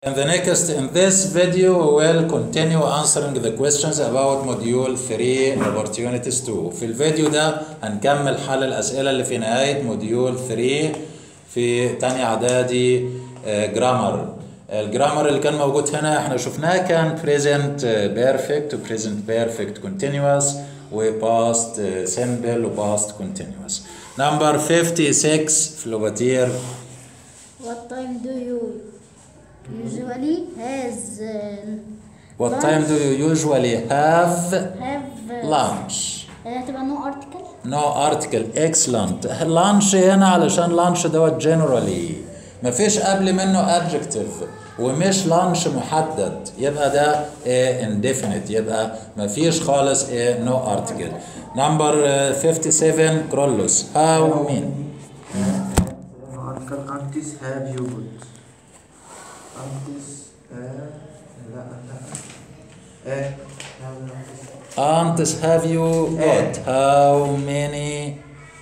In the next, in this video, we will continue answering the questions about module 3 opportunities 2. في الفيديو ده هنكمل حل الأسئلة اللي في نهاية موديول 3 في تاني إعدادي جرامر. الجرامر اللي كان موجود هنا احنا شفناه كان present perfect و present perfect continuous و past simple و past continuous. Number 56 في لغتير What time do you usually has uh, What time do you usually have have uh, lunch? آه، هتبقى no article No article excellent lunch هنا علشان lunch دوت generally مفيش قبل منه adjective ومش lunch محدد يبقى ده إيه indefinite يبقى مفيش خالص إيه no article number uh, 57 كرولوس how many article artist have you good artist have لا لا ايه aunts have you got how many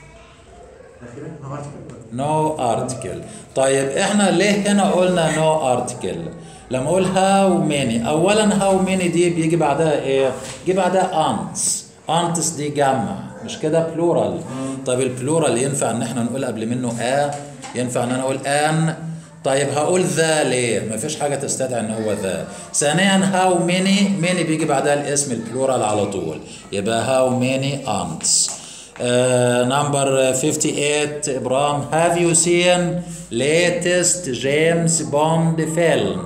اخيرا no article no article طيب احنا ليه هنا قلنا no article لما اقول how many اولا how many دي بيجي بعدها ايه بيجي بعدها aunts aunts دي جمع مش كده plural طيب البلورال ينفع ان احنا نقول قبل منه a ينفع ان انا اقول ان طيب هقول ذا ليه مفيش حاجه تستدعي ان هو ذا ثانيا how many many بيجي بعدها الاسم البلورال على طول يبقى how many aunts Uh, number 58 Ibrahim have you seen latest James Bond film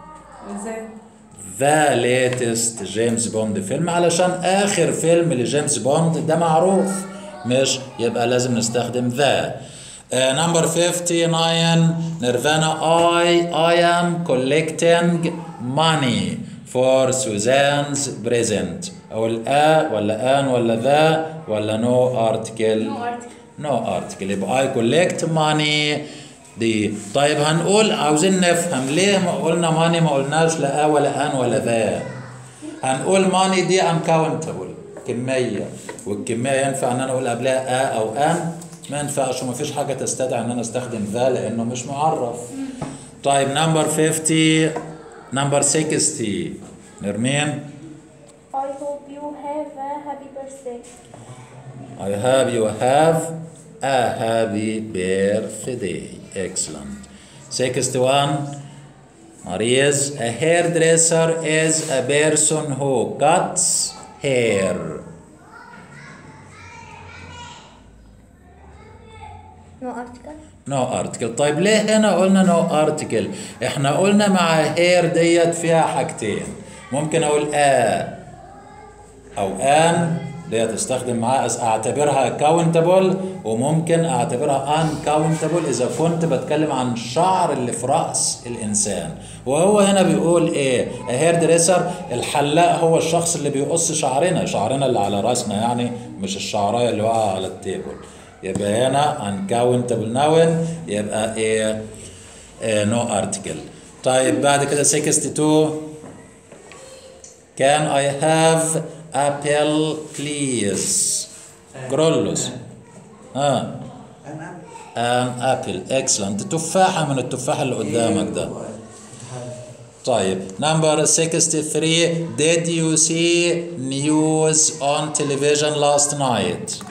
the latest James Bond film علشان آخر فيلم لجيمس بوند ده معروف مش يبقى لازم نستخدم the uh, number 59 Nirvana I I am collecting money for Suzanne's present أو الآ ولا آن ولا ذا ولا no article no article يبقى I collect money دي طيب هنقول عاوزين نفهم ليه ما قلنا ماني ما قلناش لا ولا ان ولا ذا هنقول ماني دي uncountable كميه والكميه ينفع ان انا اقول قبلها ا او ان ما ينفعش وما فيش حاجه تستدعي ان انا استخدم ذا لانه مش معرف طيب نمبر 50 نمبر 60 نرمين I hope you have a happy birthday. I have you have a happy birthday. Excellent. 61. Marius, a hairdresser is a person who cuts hair. no article نو ارتكل طيب ليه هنا قلنا نو ارتكل احنا قلنا مع هير ديت فيها حاجتين ممكن اقول ا او ان ديت استخدم معاها أس- اعتبرها كاونتبل وممكن اعتبرها ان كاونتبل اذا كنت بتكلم عن الشعر اللي في راس الانسان وهو هنا بيقول ايه هير دريسر الحلاق هو الشخص اللي بيقص شعرنا شعرنا اللي على راسنا يعني مش الشعرايه اللي واقعه على التيبل يبقى هنا uncountable noun يبقى ايه نو ارتكل طيب بعد كده 62 Can I have apple please كرولوس ها انا an apple excellent تفاحة من التفاح اللي قدامك ده طيب number 63 did you see news on television last night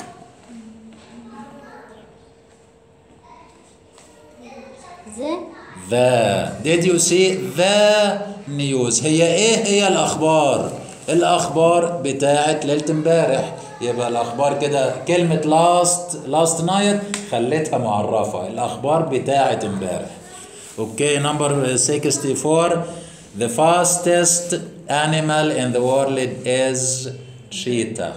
the the did you see the news هي ايه هي الاخبار الاخبار بتاعت ليله امبارح يبقى الاخبار كده كلمه last last night خليتها معرفه الاخبار بتاعت امبارح اوكي نمبر 64 the fastest animal in the world is cheetah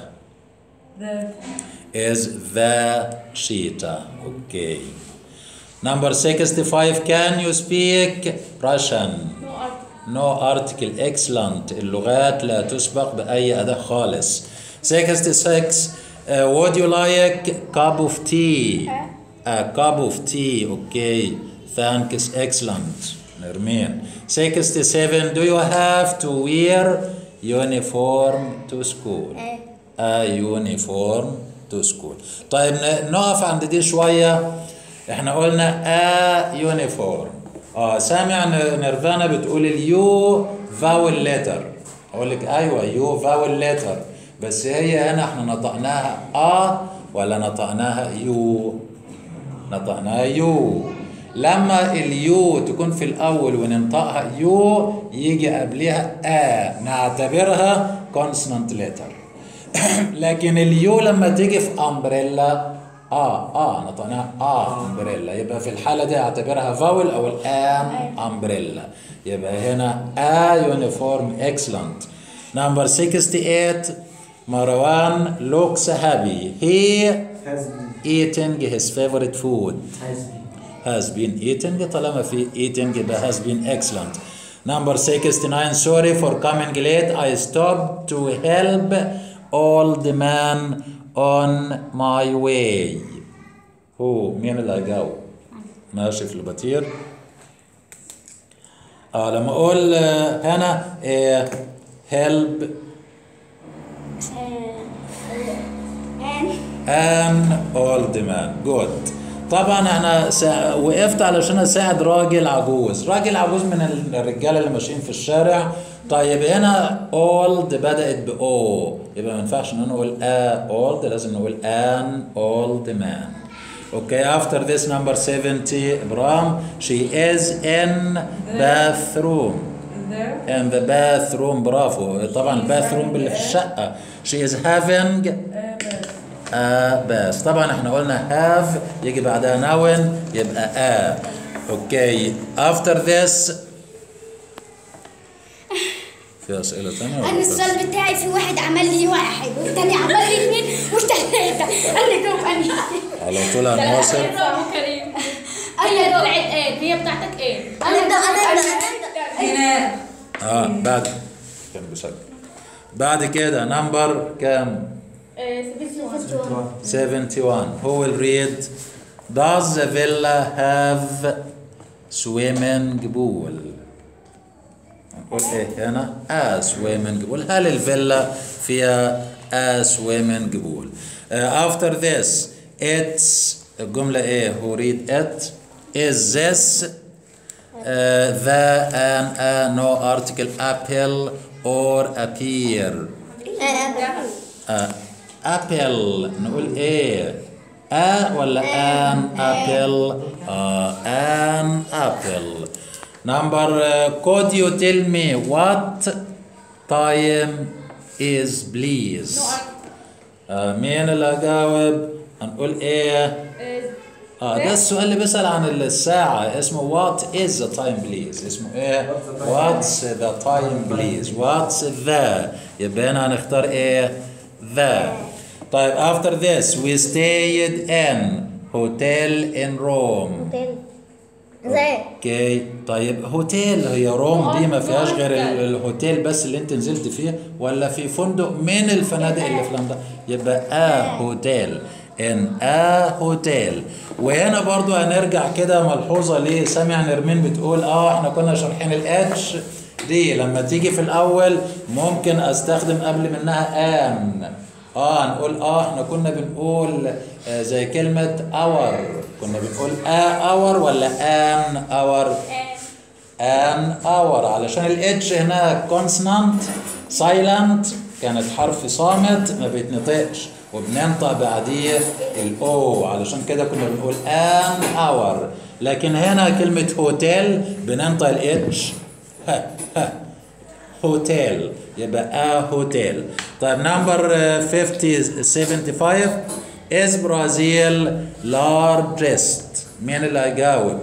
is the cheetah okay Number 65 Can you speak Russian? No article. No article excellent اللغات لا تسبق بأي أداة خالص 66 uh, Would you like cup of tea? A cup of tea okay Thanks excellent نرمين 67 Do you have to wear uniform to school? آه. a uniform to school طيب ن- نقف عند دي شوية احنا قلنا a uniform اه سامع ن- نيرفانا بتقول اليو فاول ليتر اقول لك ايوه يو فاول ليتر بس هي هنا احنا نطقناها ا ولا نطقناها يو نطقناها يو لما اليو تكون في الاول وننطقها يو يجي قبلها ا نعتبرها كونسونانت ليتر لكن اليو لما تيجي في امبريلا اه اه نطقناها اه امبريلا يبقى في الحاله دي اعتبرها فاول او الان امبريلا يبقى هنا ا يونيفورم اكسلنت نمبر 68 مروان looks happy he has been eating his favorite food has been has been eating طالما في eating يبقى has been excellent number 69 sorry for coming late I stopped to help old man on my way هو مين اللي هيجاوب ماشي في البطير اه لما اقول آه، هنا آه، help an old man good طبعا انا سا... وقفت علشان اساعد راجل عجوز راجل عجوز من الرجاله اللي ماشيين في الشارع طيب هنا old بدات ب o يبقى ما ينفعش ان انا اقول a old لازم نقول an old man Okay, after this number 70, Ibrahim, she is in bathroom. There. In the bathroom, برافو. طبعا الباثروم اللي في الشقة. She is having a bath. طبعا احنا قلنا have يجي بعدها noun يبقى a. Okay, after this في أسئلة تانية ولا انا بس؟ السؤال بتاعي في واحد عمل لي واحد والتاني عمل لي اثنين وثلاثة انا جاوب انا على طول هنواصل برافو كريم انا هي جاوب طلعت ايه هي بتاعتك ايه انا ابدا انا ابدا هنا اه بعد كان بيسجل بعد كده نمبر كام؟ آه، 71 71 Who will read Does the villa have swimming pool نقول ايه هنا a swimming pool هل الفيلا فيها a swimming pool uh, after this it's الجملة ايه who read it is this uh, the an a no article apple or appear آه، ابل نقول ايه ا ولا ان ابل آه ان ابل نمبر could you tell me what time is please آه مين اللي هجاوب هنقول ايه آه، اه ده السؤال اللي بيسأل عن الساعة اسمه what is the time please اسمه ايه what's the time please what's the يبقى هنا هنختار ايه the طيب after this we stayed in hotel in Rome ازاي اوكي طيب هوتيل هي روم دي ما فيهاش غير ال- الهوتيل بس اللي انت نزلت فيه ولا في فندق من الفنادق اللي في لندن يبقى ا هوتيل ان ا هوتيل وهنا برضو هنرجع كده ملحوظه ليه سامع نرمين بتقول اه احنا كنا شارحين الاتش دي لما تيجي في الاول ممكن استخدم قبل منها ان اه نقول اه احنا كنا بنقول آه زي كلمة اور كنا بنقول ا اور ولا ان اور ان اور علشان الاتش هنا كونسونانت سايلنت كانت حرف صامت ما بيتنطقش وبننطق بعديه الاو علشان كده كنا بنقول ان اور لكن هنا كلمة هوتيل بننطق الاتش ها ها هوتيل يبقى ا هوتيل طيب نمبر 50 75 is Brazil largest مين اللي هيجاوب؟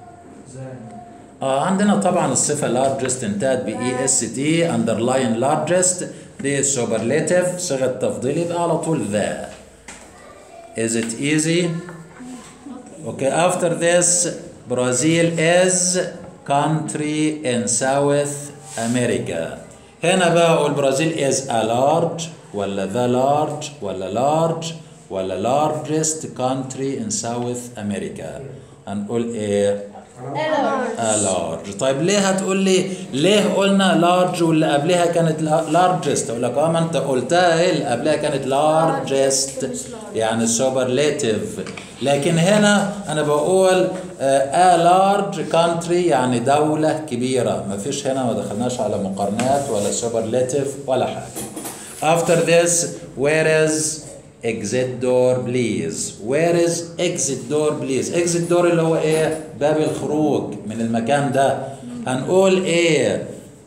آه عندنا طبعا الصفة largest انتهت ب اي اس تي underline largest دي superlative صيغة تفضيل يبقى على طول ذا Is it easy? Okay, after this, Brazil is country in South America. هنا بقى أقول برازيل is a large ولا the large ولا large ولا largest country in South America. هنقول إيه؟ a large طيب ليه هتقول لي ليه قلنا large واللي قبلها كانت la- largest اقول لك اه ما انت قلتها ايه اللي قبلها كانت largest يعني superlative لكن هنا انا بقول آه، a large country يعني دولة كبيرة ما فيش هنا ما دخلناش على مقارنات ولا superlative ولا حاجة After this, where is exit door please? Where is exit door please? Exit door اللي هو ايه؟ باب الخروج من المكان ده. هنقول ايه؟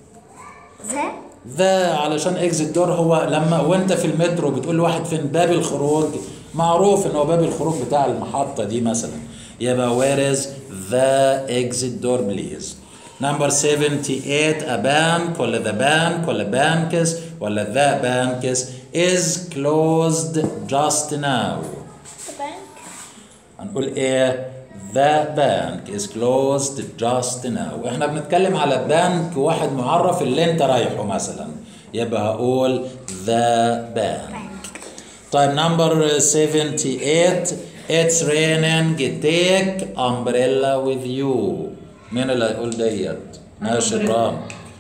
ذا ذا علشان اكزيت دور هو لما وانت في المترو بتقول لواحد فين باب الخروج معروف ان هو باب الخروج بتاع المحطة دي مثلا. يبقى where is the exit door please? Number 78 a bank ولا the bank ولا banks ولا the banks is closed just now. The bank. هنقول ايه the bank is closed just now احنا بنتكلم على بنك واحد معرف اللي انت رايحه مثلا يبقى هقول the bank طيب نمبر 78 it's raining take umbrella with you مين اللي هيقول ديت ناشر رام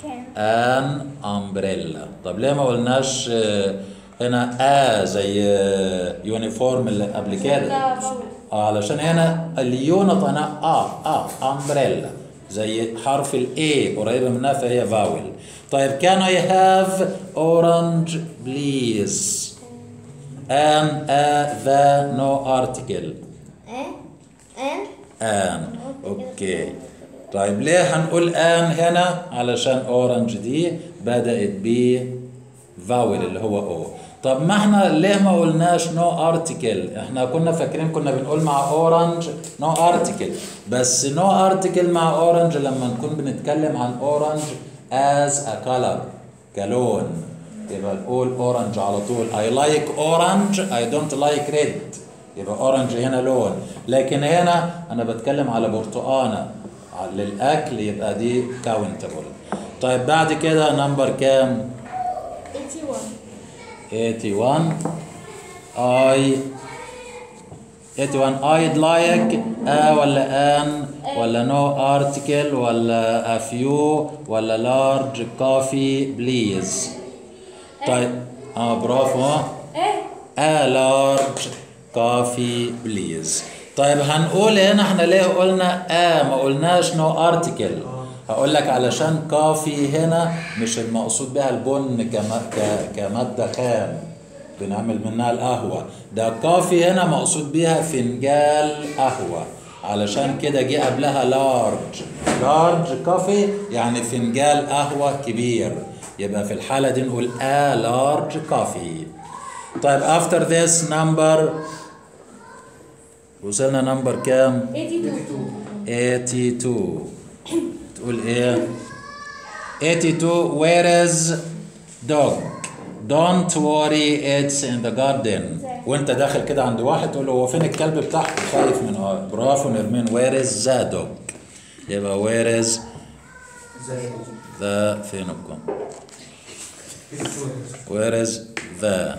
an umbrella طب ليه ما قلناش آه، هنا ا زي يونيفورم اللي قبل كده اه علشان هنا اليو نطقناها اه اه امبريلا زي حرف الاي قريبه منها فهي فاول طيب كان اي هاف اورنج بليز ان ا ذا نو ارتكل ان ان ان اوكي طيب ليه هنقول ان هنا علشان اورنج دي بدات ب فاول اللي هو او طب ما احنا ليه ما قلناش نو ارتكل احنا كنا فاكرين كنا بنقول مع اورنج نو ارتكل بس نو ارتكل مع اورنج لما نكون بنتكلم عن اورنج از ا كلر كلون يبقى نقول اورنج على طول I like orange I don't like red يبقى اورنج هنا لون لكن هنا انا بتكلم على برتقانه على- للاكل يبقى دي كاونتبل طيب بعد كده نمبر كام 81. 81 I 81 I'd like a ولا an ولا no article ولا a few ولا large coffee please طيب اه برافو ايه a large coffee please طيب هنقول هنا احنا ليه قلنا a ما قلناش no article هقول لك علشان كافي هنا مش المقصود بها البن كما ك- كمادة خام بنعمل منها القهوة ده كافي هنا مقصود بيها فنجال قهوة علشان كده جه قبلها لارج لارج كافي يعني فنجال قهوة كبير يبقى في الحالة دي نقول a large coffee طيب after this number وصلنا نمبر كام 82. 82 تقول ايه 82 where is dog don't worry it's in the garden وانت داخل كده عند واحد تقول له هو فين الكلب بتاعك خايف من اه برافو نرمين where is the dog يبقى where is زي the فينكم where is the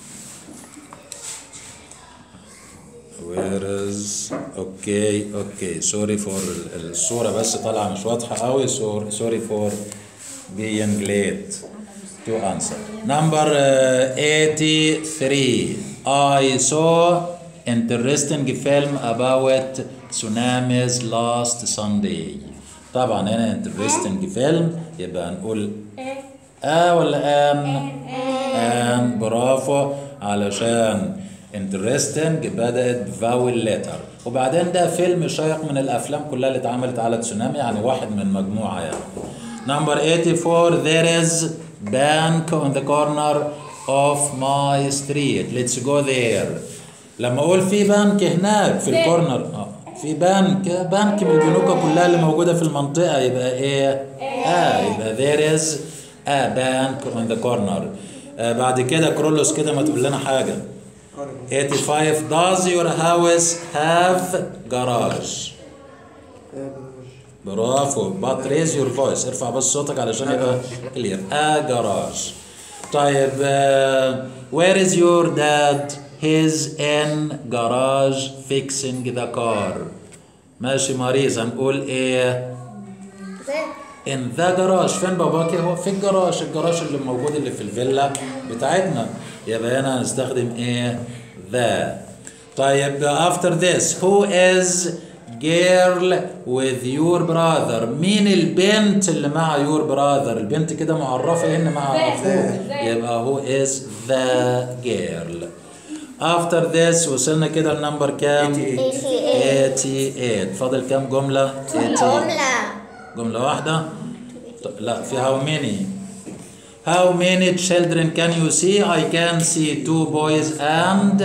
where is اوكي اوكي سوري فور الصورة بس طالعة مش واضحة قوي سوري فور being late to answer number uh, 83 I saw interesting film about tsunamis last Sunday طبعا هنا interesting film يبقى نقول ايه اه ولا ان ان برافو علشان انترستنج بدات بفاول ليتر وبعدين ده فيلم شيق من الافلام كلها اللي اتعملت على تسونامي يعني واحد من مجموعه يعني نمبر 84 there is bank on the corner of my street let's go there لما اقول في بنك هناك في الكورنر اه في بنك بنك من البنوك كلها اللي موجوده في المنطقه يبقى ايه اه يبقى there is a bank on the corner آه بعد كده كرولوس كده ما تقول لنا حاجه 85 does your house have garage برافو but raise your voice ارفع بس صوتك علشان يبقى clear a garage طيب uh, where is your dad he's in garage fixing the car ماشي مريض هنقول ايه زي ان ذا جراج فين باباكي هو في الجراج الجراج اللي موجود اللي في الفيلا بتاعتنا يبقى هنا هنستخدم ايه ذا طيب after this who is girl with your brother مين البنت اللي مع your brother البنت كده معرفة هنا مع اخوه يبقى who is the girl after this وصلنا كده النمبر كام 88 88 فاضل كام جملة 88 جملة جملة واحدة ط- لا في how many how many children can you see I can see two boys and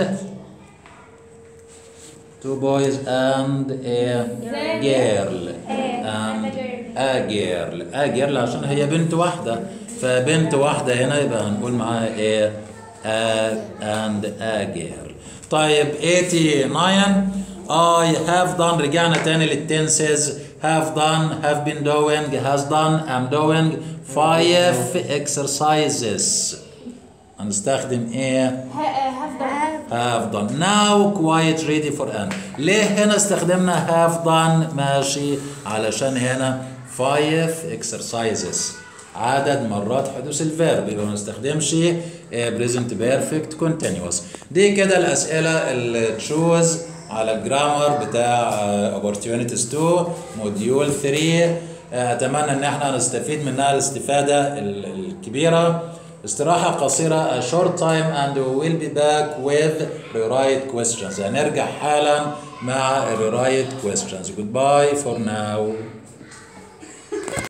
two boys and a girl and a girl a girl عشان هي بنت واحدة فبنت واحدة هنا يبقى هنقول معاها ايه a and a girl طيب 89 I have done رجعنا تاني للتنسز have done have been doing has done am doing five exercises هنستخدم ايه have done have done now quite ready for an ليه هنا استخدمنا have done ماشي علشان هنا five exercises عدد مرات حدوث الفيرب يبقى ما نستخدمش آه، present perfect continuous دي كده الأسئلة اللي تشوز على الجرامر بتاع آه، opportunities 2 موديول 3 آه، أتمنى إن احنا نستفيد منها الاستفادة ال- الكبيرة استراحة قصيرة a short time and we will be back with rewrite questions هنرجع حالا مع rewrite questions goodbye for now